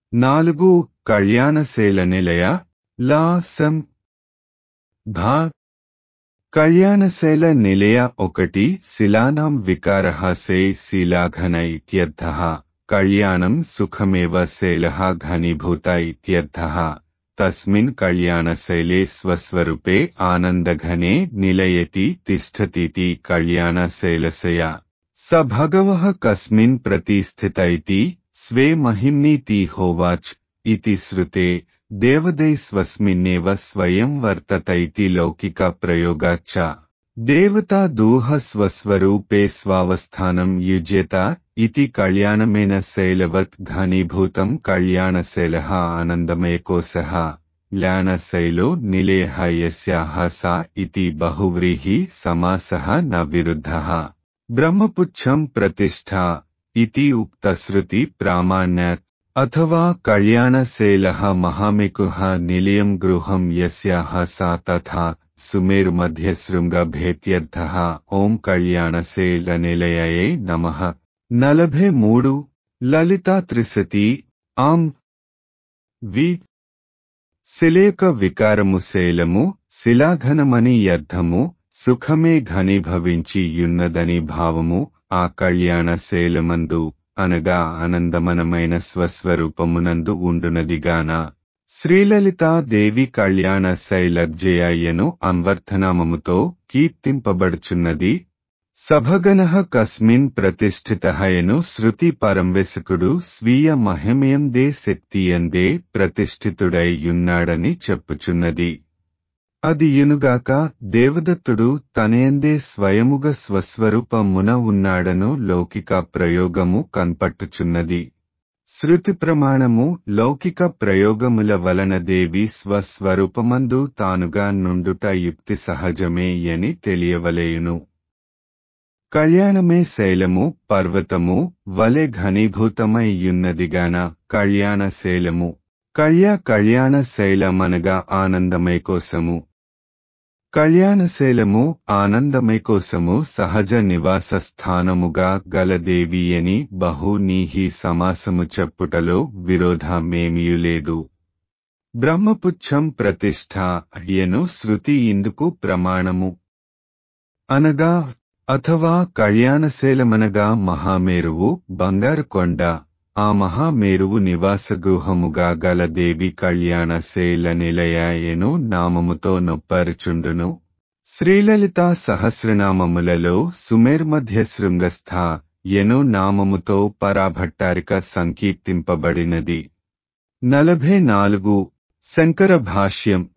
నాలుగు కళ్యాణశైల నిలయ లా సం భా కళ్యాణశైల నిలయ ఒకటి శిలానాం వికారః సే శిలాఘన ఇత్యర్థః కళ్యాణం సుఖమేవ శైలః ఘనీభూత ఇత్యర్థః తస్మిన్ కళ్యాణశైలే స్వస్వరూపే ఆనందఘనే నిలయతి తిష్టతీతి కళ్యాణశైలశయ స భగవః కస్మిన్ ప్రతిస్థిత ఇతి స్వే మహిమ్నీతి హోవాచ్ ఇతి శ్రుతే దేవదై స్వస్మిన్నేవ స్వయం వర్తత ఇతి లౌకిక ప్రయోగాచ్చ దేవతా దూహ స్వస్వరూపే స్వావస్థానం యుజ్యత ఇతి కళ్యాణమేన శైలవత్ ఘనీభూతం కళ్యాణశైలః ఆనందమయకోశః జ్ఞానశైలో నిలయః యస్యాః సా ఇతి బహువ్రీహి సమాసః న విరుద్ధः బ్రహ్మపుచ్చం ప్రతిష్ఠా ఇతి ఉక్తశ్రుతి ప్రామాణ్యాత్ అథవా కళ్యాణశైలః మహామికుః నిలయం గృహం యస్యాః సా తథా సుమేరుమధ్యశృంగభేత్యర్థः ఓం కళ్యాణశైల నిలయయే నమః నలభై మూడు లలితా త్రిశతి ఆం వి శిలేక వికారము శైలము శిలాఘనమని అర్థము సుఖమే ఘనీభవించి యున్నదని భావము ఆ కళ్యాణ శైలమందు అనగా ఆనందమనమైన స్వస్వరూపమునందు ఉండునదిగాన శ్రీలలితాదేవి కళ్యాణ శైలజ్జయను అన్వర్థనామముతో కీర్తింపబడుచున్నది సభగన కస్మిన్ ప్రతిష్ఠితయను శృతి పరంవెసకుడు స్వీయ మహిమయందే శక్తియందే ప్రతిష్ఠితుడై యున్నాడని చెప్పుచున్నది అది యునుగాక దేవదత్తుడు తనయందే స్వయముగ స్వస్వరూపమున ఉన్నాడను లౌకిక ప్రయోగము కన్పట్టుచున్నది శృతి ప్రమాణము లౌకిక ప్రయోగముల వలన దేవి స్వస్వరూపమందు తానుగా నుండుట యుక్తి సహజమే అని తెలియవలేయును కళ్యాణమే శైలము పర్వతము వలె ఘనీభూతమై యున్నదిగాన కళ్యాణ శైలము కళ్యా కళ్యాణ శైలమనగా ఆనందమయ కోసము కళ్యాణశైలము ఆనందమయ కోసము సహజ నివాస స్థానముగా గలదేవి అని బహు నీహి సమాసము చెప్పుటలో విరోధమేమియులేదు బ్రహ్మపుచ్చం ప్రతిష్ఠ అయ్యను శృతి ఇందుకు ప్రమాణము అనగా అథవా కళ్యాణశైలమనగా మహామేరువు బంగారు కొండ ఆ మహామేరువు నివాసగృహముగా గల దేవి కళ్యాణ శైల నిలయాయను నామముతో నొప్పరుచుండును శ్రీలలితా సహస్రనామములలో సుమేర్మధ్య శృంగస్థ ఎను నామముతో పరాభట్టారిక సంకీర్తింపబడినది నలభై నాలుగు శంకర భాష్యం